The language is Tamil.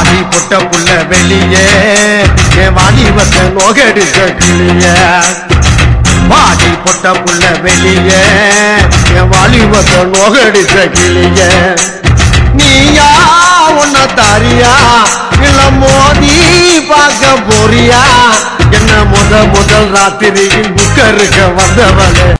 வாடி புட்ட புள்ள வெளியே என் வாலிபத்தை நோகடிச்ச கிளியே வாடி பொட்ட புள்ள வெளியே என் வாலிபத்தை நோகடிச்ச கிளிய நீயா உன்ன தாரியா இல்ல மோதி பார்க்க போறியா என்ன முத முதல் ராத்திரியில் புக்கருக்க வந்தவளே